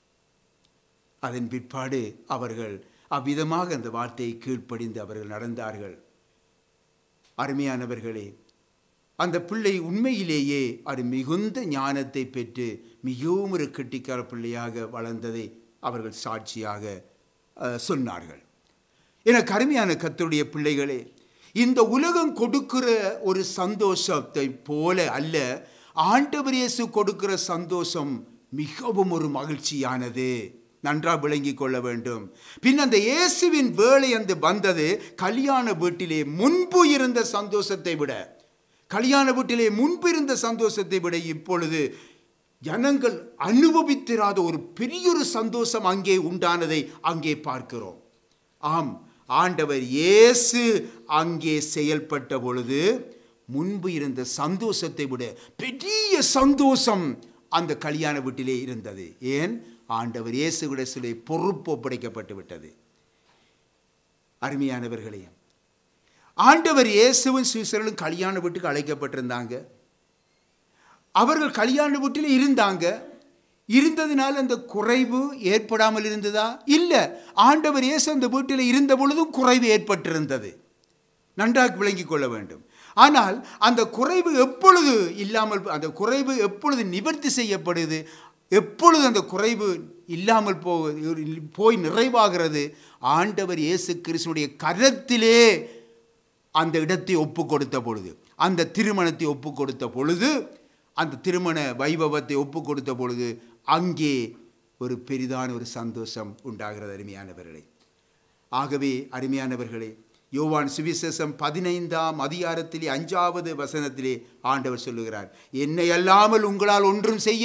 அதன் பிற்பாடு அவர்கள் அவ்விதமாக அந்த வார்த்தையை கீழ்ப்படிந்து அவர்கள் நடந்தார்கள் அருமையானவர்களே அந்த பிள்ளை உண்மையிலேயே அது மிகுந்த ஞானத்தை பெற்று மிகவும் ஒரு கெட்டிக்கார பிள்ளையாக வளர்ந்ததை அவர்கள் சாட்சியாக அஹ், சொன்னார்கள் எனக்கு அருமையான கத்தருடைய பிள்ளைகளே இந்த உலகம் கொடுக்கிற ஒரு சந்தோஷத்தை போல அல்ல ஆண்டவர் இயேசு கொடுக்கிற சந்தோஷம் மிகவும் ஒரு மகிழ்ச்சியானது நன்றாக விளங்கிக் கொள்ள வேண்டும் பின் அந்த இயேசுவின் வேலை அந்த வந்தது கல்யாண வீட்டிலே முன்பு இருந்த சந்தோஷத்தை விட கல்யாண வீட்டிலே முன்பு இருந்த சந்தோஷத்தை விட இப்பொழுது ஜனங்கள் அனுபவித்திராத ஒரு பெரிய ஒரு சந்தோஷம் அங்கே உண்டானதை அங்கே பார்க்கிறோம் ஆம் ஆண்டவர் இயேசு அங்கே செயல்பட்ட பொழுது முன்பு இருந்த சந்தோஷத்தை விட பெரிய சந்தோஷம் அந்த கல்யாண வீட்டிலே இருந்தது ஏன் ஆண்டவர் இயேசு விட சில பொறுப்பு ஒப்படைக்கப்பட்டு விட்டது அருமையானவர்களே ஆண்டவர் இயேசுவும் சீசர்களும் கல்யாண வீட்டுக்கு அழைக்கப்பட்டிருந்தாங்க அவர்கள் கல்யாண வீட்டில் இருந்தாங்க இருந்ததினால் அந்த குறைவு ஏற்படாமல் இருந்ததா இல்லை ஆண்டவர் இயேசு அந்த வீட்டில் இருந்த பொழுதும் குறைவு ஏற்பட்டிருந்தது நன்றாக விளங்கிக் கொள்ள வேண்டும் ஆனால் அந்த குறைவு எப்பொழுது இல்லாமல் அந்த குறைவு எப்பொழுது நிவர்த்தி செய்யப்படுது எப்பொழுது அந்த குறைவு இல்லாமல் போ போய் நிறைவாகிறது ஆண்டவர் இயேசு கிறிஸ்துடைய கரத்திலே அந்த இடத்தை ஒப்பு கொடுத்த பொழுது அந்த திருமணத்தை ஒப்பு கொடுத்த பொழுது அந்த திருமண வைபவத்தை ஒப்பு கொடுத்த பொழுது அங்கே ஒரு பெரிதான ஒரு சந்தோஷம் உண்டாகிறது அருமையானவர்களே ஆகவே அருமையானவர்களே யோவான் சுவிசேஷம் பதினைந்தாம் அதிகாரத்திலே அஞ்சாவது வசனத்திலே ஆண்டவர் சொல்லுகிறார் என்னை அல்லாமல் உங்களால் ஒன்றும் செய்ய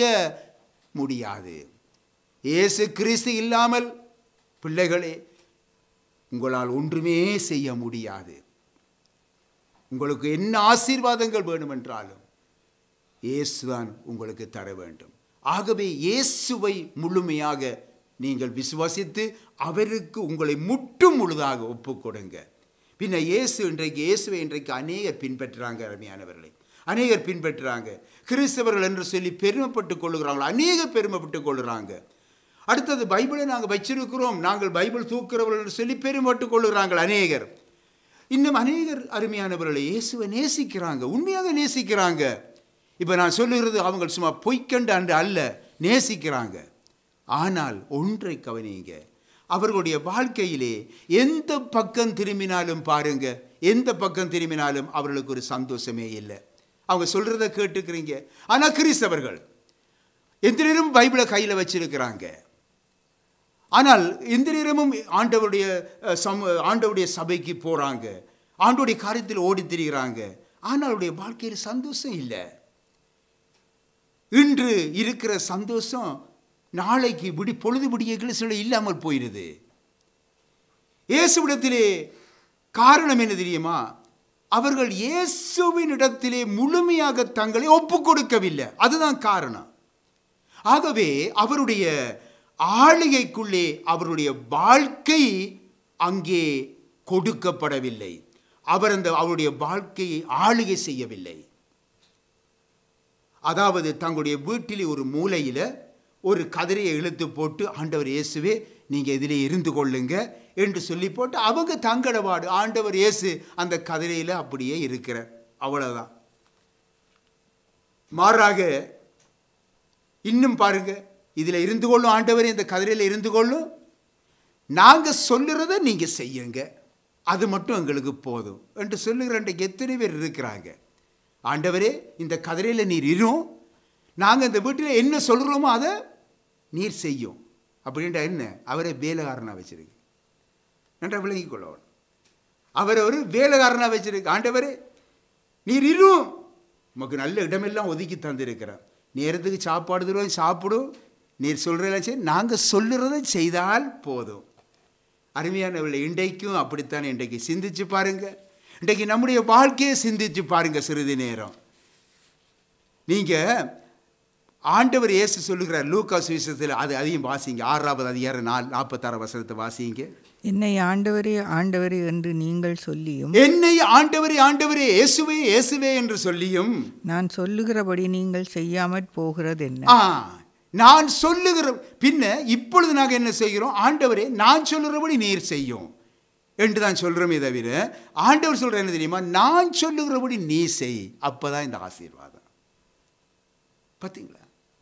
முடியாது இயேசு கிறிஸ்து இல்லாமல் பிள்ளைகளே உங்களால் ஒன்றுமே செய்ய முடியாது உங்களுக்கு என்ன ஆசீர்வாதங்கள் வேண்டுமென்றாலும் இயேசுதான் உங்களுக்கு தர வேண்டும் ஆகவே இயேசுவை முழுமையாக நீங்கள் விசுவாசித்து அவருக்கு உங்களை முற்றும் முழுதாக ஒப்புக் கொடுங்க பின்ன இயேசு இன்றைக்கு இயேசுவை இன்றைக்கு அநேகர் பின்பற்றுறாங்க அருமையானவர்களை அநேகர் பின்பற்றுறாங்க கிறிஸ்தவர்கள் என்று சொல்லி பெருமைப்பட்டுக் கொள்ளுகிறாங்க அநேகர் பெருமைப்பட்டுக் கொள்ளுறாங்க அடுத்தது பைபிளை நாங்கள் வச்சிருக்கிறோம் நாங்கள் பைபிள் தூக்குறவர்கள் என்று சொல்லி பெருமைப்பட்டுக் கொள்ளுகிறாங்க அநேகர் இன்னும் அநேகர் அருமையானவர்களை இயேசுவை நேசிக்கிறாங்க உண்மையாக நேசிக்கிறாங்க இப்போ நான் சொல்லுகிறது அவங்க சும்மா பொய்க்கண்டு அன்று அல்ல நேசிக்கிறாங்க ஆனால் ஒன்றை கவனிங்க அவர்களுடைய வாழ்க்கையிலே எந்த பக்கம் திரும்பினாலும் பாருங்க எந்த பக்கம் திரும்பினாலும் அவர்களுக்கு ஒரு சந்தோஷமே இல்லை அவங்க சொல்றத கேட்டுக்கிறீங்க ஆனால் கிறிஸ்தவர்கள் எந்த நேரமும் பைபிளை கையில் வச்சிருக்கிறாங்க ஆனால் எந்த நேரமும் ஆண்டவருடைய அஹ், சம ஆண்டவருடைய சபைக்கு போகிறாங்க ஆண்டவருடைய காரியத்தில் ஓடி திரிகிறாங்க ஆனால் அவருடைய வாழ்க்கையில் சந்தோஷம் இல்லை இன்று இருக்கிற சந்தோஷம் நாளைக்கு விடி பொழுது விடிய சில இல்லாமல் போயிடுது இயேசுவிடத்திலே காரணம் என்ன தெரியுமா அவர்கள் இயேசுவின் இடத்திலே முழுமையாக தங்களை ஒப்புக் கொடுக்கவில்லை அதுதான் காரணம் ஆகவே அவருடைய ஆளுகைக்குள்ளே அவருடைய வாழ்க்கை அங்கே கொடுக்கப்படவில்லை அவர் அந்த அவருடைய வாழ்க்கையை ஆளுகை செய்யவில்லை அதாவது தங்களுடைய வீட்டிலே ஒரு மூலையில் ஒரு கதிரையை இழுத்து போட்டு ஆண்டவர் இயேசுவே நீங்கள் இதிலே இருந்து கொள்ளுங்க என்று சொல்லி போட்டு அவங்க தங்கடவாடு ஆண்டவர் இயேசு அந்த கதிரையில் அப்படியே இருக்கிறார் அவ்வளவுதான் மாறாக இன்னும் பாருங்க இதில் இருந்து கொள்ளும் ஆண்டவர் இந்த கதிரையில் இருந்து கொள்ளும் நாங்கள் சொல்லுறத நீங்கள் செய்யுங்க அது மட்டும் எங்களுக்கு போதும் என்று சொல்லுகிற இன்றைக்கு எத்தனை பேர் இருக்கிறாங்க ஆண்டவரே இந்த கதிரையில் நீர் இரும் நாங்கள் இந்த வீட்டில் என்ன சொல்கிறோமோ அதை நீர் செய்யும் அப்படின்ற என்ன அவரை வேலைக்காரனாக வச்சிருக்கு நன்றா விளங்கிக் கொள்ளணும் அவரை ஒரு வேலைக்காரனாக வச்சிருக்கு ஆண்டவரே நீர் இரும் உமக்கு நல்ல இடமெல்லாம் ஒதுக்கி தந்திருக்கிறார் நேரத்துக்கு சாப்பாடு தருவோம் சாப்பிடும் நீர் சொல்கிறதெல்லாம் சரி நாங்கள் சொல்லுறதை செய்தால் போதும் அருமையானவர்களை இன்றைக்கும் அப்படித்தான் இன்றைக்கு சிந்திச்சு பாருங்க இன்றைக்கு நம்முடைய வாழ்க்கையை சிந்திச்சு பாருங்க சிறிது நேரம் நீங்க ஆண்டவர் இயேசு சொல்லுகிறார் லூக்கா சுவிசத்தில் அது அதையும் வாசிங்க ஆறாவது அதிகாரம் நாலு நாற்பத்தாறு வசனத்தை வாசிங்க என்னை ஆண்டவரே ஆண்டவரே என்று நீங்கள் சொல்லியும் என்னை ஆண்டவரே ஆண்டவரே இயேசுவே இயேசுவே என்று சொல்லியும் நான் சொல்லுகிறபடி நீங்கள் செய்யாமற் போகிறது என்ன ஆ நான் சொல்லுகிற பின்ன இப்பொழுது நாங்கள் என்ன செய்கிறோம் ஆண்டவரே நான் சொல்லுகிறபடி நீர் செய்யும் என்று தான் சொல்கிறோமே தவிர ஆண்டவர் சொல்கிற என்ன தெரியுமா நான் சொல்லுகிறபடி நீ செய் அப்பதான் இந்த ஆசீர்வாதம் பார்த்தீங்களா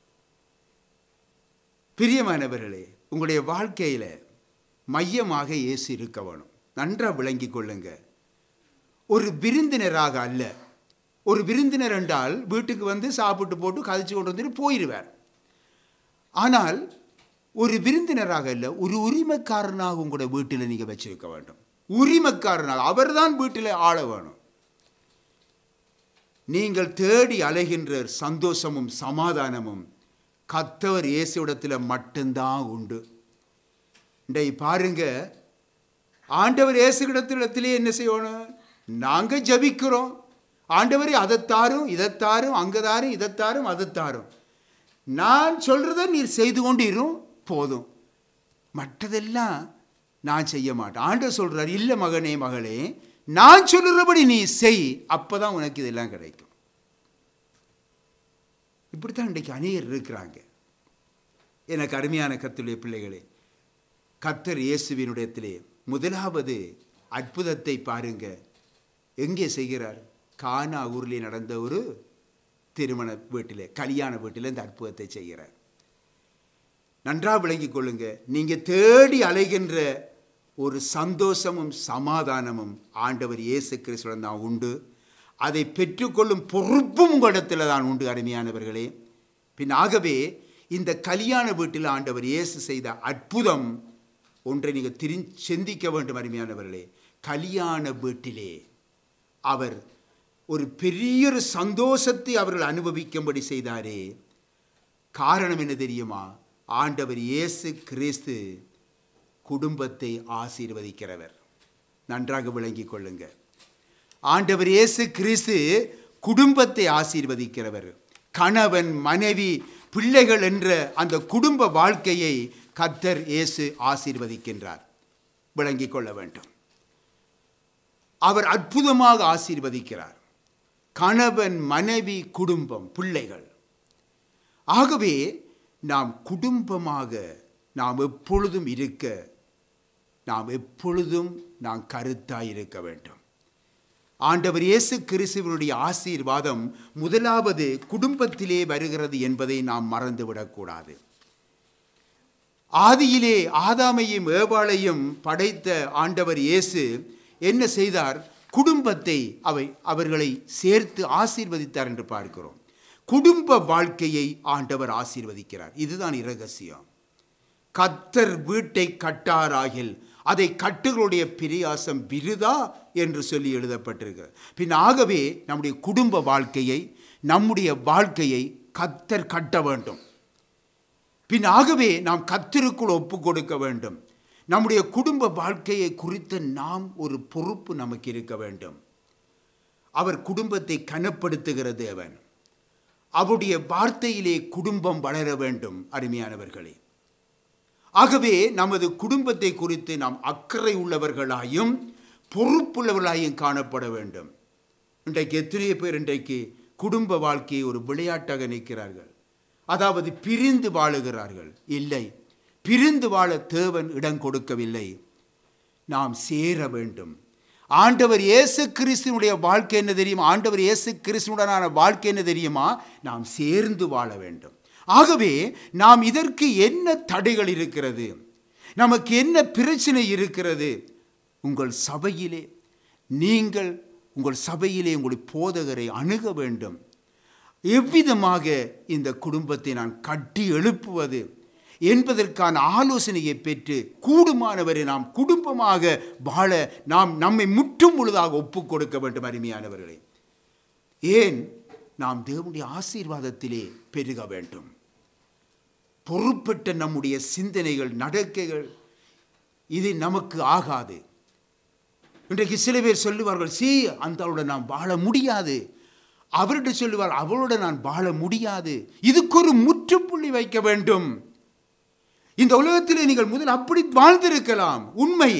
பிரியமானவர்களே உங்களுடைய வாழ்க்கையில் மையமாக இயேசு இருக்க வேணும் நன்றாக விளங்கி கொள்ளுங்க ஒரு விருந்தினராக அல்ல ஒரு விருந்தினர் என்றால் வீட்டுக்கு வந்து சாப்பிட்டு போட்டு கதைச்சு கொண்டு வந்துட்டு போயிடுவார் ஆனால் ஒரு விருந்தினராக இல்லை ஒரு உரிமைக்காரனாக உங்களோட வீட்டில் நீங்கள் வச்சிருக்க வேண்டும் உரிமைக்காரனாக அவர்தான் வீட்டில் ஆள வேணும் நீங்கள் தேடி அலைகின்ற சந்தோஷமும் சமாதானமும் கத்தவர் இயேசுவிடத்தில் மட்டும்தான் உண்டு இன்றை பாருங்க ஆண்டவர் இயேசுகிடத்திலே என்ன செய்யணும் நாங்கள் ஜபிக்கிறோம் ஆண்டவரே அதைத்தாரும் இதைத்தாரும் அங்கதாரும் இதைத்தாரும் அதைத்தாரும் நான் சொல்கிறத நீர் செய்து கொண்டு இரும் போதும் மற்றதெல்லாம் நான் செய்ய மாட்டேன் ஆண்டவர் சொல்கிறார் இல்லை மகனே மகளே நான் சொல்லுறபடி நீ செய் அப்பதான் உனக்கு இதெல்லாம் கிடைக்கும் இப்படித்தான் இன்றைக்கு அநேகர் இருக்கிறாங்க எனக்கு அருமையான கத்துடைய பிள்ளைகளே கத்தர் இயேசுவினுடையத்திலே முதலாவது அற்புதத்தை பாருங்க எங்கே செய்கிறார் கானா ஊரிலே நடந்த ஒரு திருமண வீட்டிலே கல்யாண வீட்டில் இந்த அற்புதத்தை செய்கிறார் நன்றாக விளங்கிக் கொள்ளுங்க நீங்கள் தேடி அலைகின்ற ஒரு சந்தோஷமும் சமாதானமும் ஆண்டவர் இயேசு கிறிஸ்துடன் தான் உண்டு அதை பெற்றுக்கொள்ளும் பொறுப்பும் உங்களிடத்தில் தான் உண்டு அருமையானவர்களே பின் ஆகவே இந்த கல்யாண வீட்டில் ஆண்டவர் இயேசு செய்த அற்புதம் ஒன்றை நீங்கள் திரி சிந்திக்க வேண்டும் அருமையானவர்களே கல்யாண வீட்டிலே அவர் ஒரு பெரிய ஒரு சந்தோஷத்தை அவர்கள் அனுபவிக்கும்படி செய்தாரே காரணம் என்ன தெரியுமா ஆண்டவர் இயேசு கிறிஸ்து குடும்பத்தை ஆசீர்வதிக்கிறவர் நன்றாக விளங்கிக் கொள்ளுங்க ஆண்டவர் இயேசு கிறிஸ்து குடும்பத்தை ஆசீர்வதிக்கிறவர் கணவன் மனைவி பிள்ளைகள் என்ற அந்த குடும்ப வாழ்க்கையை கத்தர் இயேசு ஆசீர்வதிக்கின்றார் விளங்கிக் கொள்ள வேண்டும் அவர் அற்புதமாக ஆசீர்வதிக்கிறார் கணவன் மனைவி குடும்பம் பிள்ளைகள் ஆகவே நாம் குடும்பமாக நாம் எப்பொழுதும் இருக்க நாம் எப்பொழுதும் நாம் கருத்தாய் இருக்க வேண்டும் ஆண்டவர் இயேசு கிறிஸ்துவனுடைய ஆசீர்வாதம் முதலாவது குடும்பத்திலே வருகிறது என்பதை நாம் மறந்துவிடக்கூடாது ஆதியிலே ஆதாமையும் ஏவாளையும் படைத்த ஆண்டவர் இயேசு என்ன செய்தார் குடும்பத்தை அவை அவர்களை சேர்த்து ஆசீர்வதித்தார் என்று பார்க்கிறோம் குடும்ப வாழ்க்கையை ஆண்டவர் ஆசீர்வதிக்கிறார் இதுதான் இரகசியம் கத்தர் வீட்டை கட்டாராகில் அதை கட்டுகளுடைய பிரியாசம் விருதா என்று சொல்லி எழுதப்பட்டிருக்கிறது பின் ஆகவே நம்முடைய குடும்ப வாழ்க்கையை நம்முடைய வாழ்க்கையை கத்தர் கட்ட வேண்டும் பின் ஆகவே நாம் கத்தருக்குள் ஒப்பு கொடுக்க வேண்டும் நம்முடைய குடும்ப வாழ்க்கையை குறித்த நாம் ஒரு பொறுப்பு நமக்கு இருக்க வேண்டும் அவர் குடும்பத்தை கனப்படுத்துகிற தேவன் அவருடைய வார்த்தையிலே குடும்பம் வளர வேண்டும் அருமையானவர்களே ஆகவே நமது குடும்பத்தை குறித்து நாம் அக்கறை உள்ளவர்களாயும் பொறுப்புள்ளவர்களாயும் காணப்பட வேண்டும் இன்றைக்கு எத்தனையோ பேர் இன்றைக்கு குடும்ப வாழ்க்கையை ஒரு விளையாட்டாக நிற்கிறார்கள் அதாவது பிரிந்து வாழுகிறார்கள் இல்லை பிரிந்து வாழ தேவன் இடம் கொடுக்கவில்லை நாம் சேர வேண்டும் ஆண்டவர் இயேசு கிறிஸ்துவனுடைய வாழ்க்கை என்ன தெரியுமா ஆண்டவர் இயேசு கிறிஸ்துவுடனான வாழ்க்கை என்ன தெரியுமா நாம் சேர்ந்து வாழ வேண்டும் ஆகவே நாம் இதற்கு என்ன தடைகள் இருக்கிறது நமக்கு என்ன பிரச்சனை இருக்கிறது உங்கள் சபையிலே நீங்கள் உங்கள் சபையிலே உங்கள் போதகரை அணுக வேண்டும் எவ்விதமாக இந்த குடும்பத்தை நான் கட்டி எழுப்புவது என்பதற்கான ஆலோசனையை பெற்று கூடுமானவரை நாம் குடும்பமாக வாழ நாம் நம்மை முற்றும் முழுதாக ஒப்புக் கொடுக்க வேண்டும் அருமையானவர்களே ஏன் நாம் தேவனுடைய ஆசீர்வாதத்திலே பெருக வேண்டும் பொறுப்பட்ட நம்முடைய சிந்தனைகள் நடக்கைகள் இது நமக்கு ஆகாது இன்றைக்கு சில பேர் சொல்லுவார்கள் சி அந்த நாம் வாழ முடியாது அவர்கிட்ட சொல்லுவார் அவளோட நான் வாழ முடியாது இதுக்கு ஒரு முற்றுப்புள்ளி வைக்க வேண்டும் இந்த உலகத்திலே நீங்கள் முதல் அப்படி வாழ்ந்திருக்கலாம் உண்மை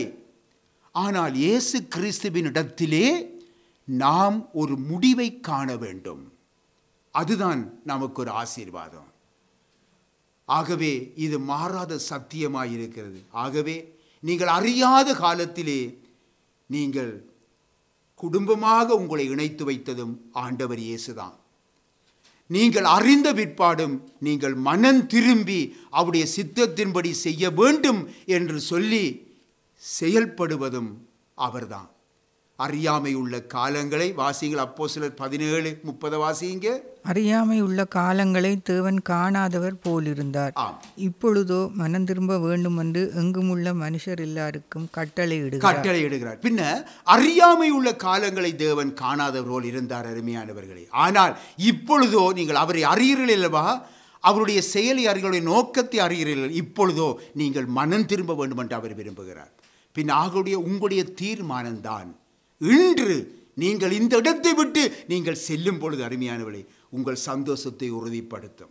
ஆனால் இயேசு கிறிஸ்துவின் இடத்திலே நாம் ஒரு முடிவை காண வேண்டும் அதுதான் நமக்கு ஒரு ஆசீர்வாதம் ஆகவே இது மாறாத சத்தியமாய் இருக்கிறது ஆகவே நீங்கள் அறியாத காலத்திலே நீங்கள் குடும்பமாக உங்களை இணைத்து வைத்ததும் ஆண்டவர் இயேசுதான் நீங்கள் அறிந்த பிற்பாடும் நீங்கள் மனம் திரும்பி அவருடைய சித்தத்தின்படி செய்ய வேண்டும் என்று சொல்லி செயல்படுவதும் அவர்தான் அறியாமை உள்ள காலங்களை வாசிங்கள் அப்போ சிலர் பதினேழு முப்பது வாசிங்க அறியாமை உள்ள காலங்களை தேவன் காணாதவர் போலிருந்தார் ஆம் இப்பொழுதோ மனம் திரும்ப வேண்டுமென்று எங்குமுள்ள மனுஷர் எல்லாருக்கும் கட்டளை இடுகிறார் கட்டளை இடுகிறார் பின்ன அறியாமை உள்ள காலங்களை தேவன் காணாதவரோல் இருந்தார் அருமையானவர்களே ஆனால் இப்பொழுதோ நீங்கள் அவரை அறிகிறீர்கள் அல்லவா அவருடைய செயலை அறிகளுடைய நோக்கத்தை அறிகிறீர்கள் இப்பொழுதோ நீங்கள் மனம் திரும்ப வேண்டும் என்று அவர் விரும்புகிறார் பின் ஆகுடைய உங்களுடைய தீர்மானம்தான் இன்று நீங்கள் இந்த இடத்தை விட்டு நீங்கள் செல்லும் பொழுது அருமையானவர்களே உங்கள் சந்தோஷத்தை உறுதிப்படுத்தும்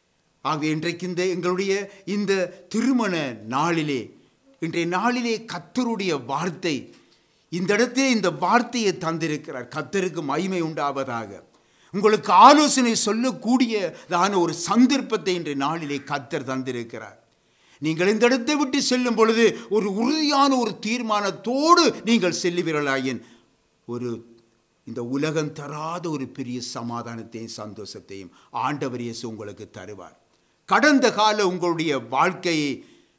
ஆகவே இன்றைக்கு இந்த எங்களுடைய இந்த திருமண நாளிலே இன்றைய நாளிலே கத்தருடைய வார்த்தை இந்த இடத்திலே இந்த வார்த்தையை தந்திருக்கிறார் கத்தருக்கு மகிமை உண்டாவதாக உங்களுக்கு ஆலோசனை சொல்லக்கூடியதான ஒரு சந்தர்ப்பத்தை இன்றைய நாளிலே கத்தர் தந்திருக்கிறார் நீங்கள் இந்த இடத்தை விட்டு செல்லும் பொழுது ஒரு உறுதியான ஒரு தீர்மானத்தோடு நீங்கள் செல்லுவீர்களாயின் ஒரு இந்த உலகம் தராத ஒரு பெரிய சமாதானத்தையும் சந்தோஷத்தையும் ஆண்டவர் இயேசு உங்களுக்கு தருவார் கடந்த கால உங்களுடைய வாழ்க்கையை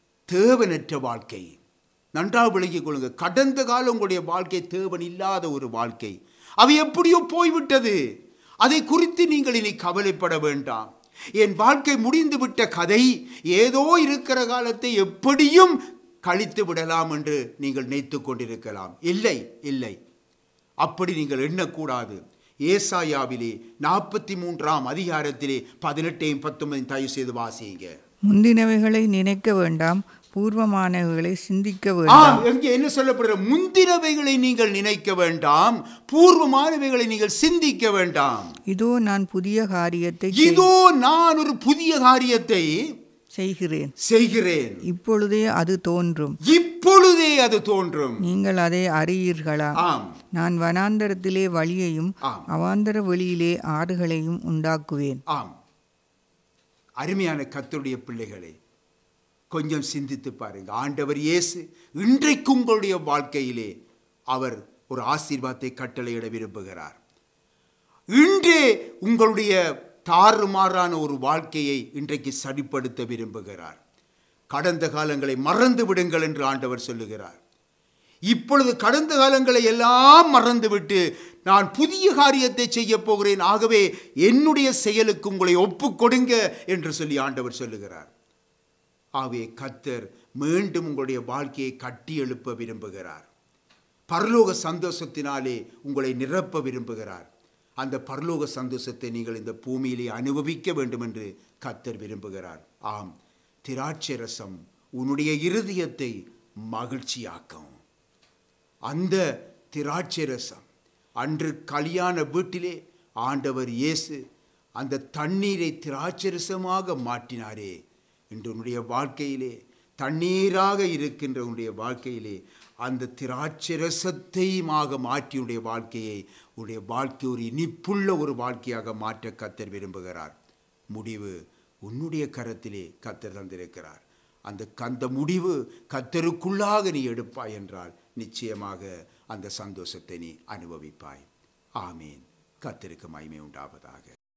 தேவனற்ற வாழ்க்கை நன்றாக விளங்கிக் கொள்ளுங்க கடந்த கால உங்களுடைய வாழ்க்கை தேவன் இல்லாத ஒரு வாழ்க்கை அவை எப்படியோ போய்விட்டது அதை குறித்து நீங்கள் இனி கவலைப்பட வேண்டாம் என் வாழ்க்கை முடிந்துவிட்ட கதை ஏதோ இருக்கிற காலத்தை எப்படியும் கழித்து விடலாம் என்று நீங்கள் நினைத்து கொண்டிருக்கலாம் இல்லை இல்லை அப்படி நீங்கள் எண்ணக்கூடாது ஏசாயாவிலே நாற்பத்தி மூன்றாம் அதிகாரத்திலே பதினெட்டையும் பத்தொன்பதையும் தயவு செய்து வாசியுங்க முந்தினவைகளை நினைக்க வேண்டாம் பூர்வமானவைகளை சிந்திக்க ஆம் வேண்டாம் எங்கே என்ன சொல்லப்படுற முந்தினவைகளை நீங்கள் நினைக்க வேண்டாம் பூர்வமானவைகளை நீங்கள் சிந்திக்க வேண்டாம் இதோ நான் புதிய காரியத்தை செய்- இதோ நான் ஒரு புதிய காரியத்தை செய்கிறேன் செய்கிறேன் இப்பொழுதே அது தோன்றும் இப்பொழுதே அது தோன்றும் நீங்கள் அதை அறியீர்களா ஆம் நான் வனாந்தரத்திலே வழியையும் ஆம். அவாந்தர வெளியிலே ஆறுகளையும் உண்டாக்குவேன் ஆம் அருமையான கர்த்தருடைய பிள்ளைகளே கொஞ்சம் சிந்தித்து பாருங்க ஆண்டவர் இயேசு இன்றைக்கு உங்களுடைய வாழ்க்கையிலே அவர் ஒரு ஆசீர்வாதத்தை கட்டளையிட விரும்புகிறார் இன்றே உங்களுடைய தாறுமாறான ஒரு வாழ்க்கையை இன்றைக்கு சரிப்படுத்த விரும்புகிறார் கடந்த காலங்களை மறந்து விடுங்கள் என்று ஆண்டவர் சொல்லுகிறார் இப்பொழுது கடந்த காலங்களை எல்லாம் மறந்துவிட்டு நான் புதிய காரியத்தை செய்ய போகிறேன் ஆகவே என்னுடைய செயலுக்கு உங்களை ஒப்புக் கொடுங்க என்று சொல்லி ஆண்டவர் சொல்லுகிறார் ஆகவே கத்தர் மீண்டும் உங்களுடைய வாழ்க்கையை கட்டி எழுப்ப விரும்புகிறார் பரலோக சந்தோஷத்தினாலே உங்களை நிரப்ப விரும்புகிறார் அந்த பரலோக சந்தோஷத்தை நீங்கள் இந்த பூமியிலே அனுபவிக்க வேண்டும் என்று கத்தர் விரும்புகிறார் ஆம் திராட்சை ரசம் உன்னுடைய இருதயத்தை மகிழ்ச்சியாக்கும் அந்த திராட்சை ரசம் அன்று கல்யாண வீட்டிலே ஆண்டவர் இயேசு அந்த தண்ணீரை திராட்சை ரசமாக மாற்றினாரே இன்று உன்னுடைய வாழ்க்கையிலே தண்ணீராக இருக்கின்ற உன்னுடைய வாழ்க்கையிலே அந்த திராட்சை ரசத்தையுமாக மாற்றி உன்னுடைய வாழ்க்கையை உன்னுடைய வாழ்க்கை ஒரு இனிப்புள்ள ஒரு வாழ்க்கையாக மாற்ற கத்தர் விரும்புகிறார் முடிவு உன்னுடைய கரத்திலே கத்தர் தந்திருக்கிறார் அந்த அந்த முடிவு கத்தருக்குள்ளாக நீ எடுப்பாய் என்றால் நிச்சயமாக அந்த சந்தோஷத்தை நீ அனுபவிப்பாய் ஆமீன் கத்தருக்கு மகிமை உண்டாவதாக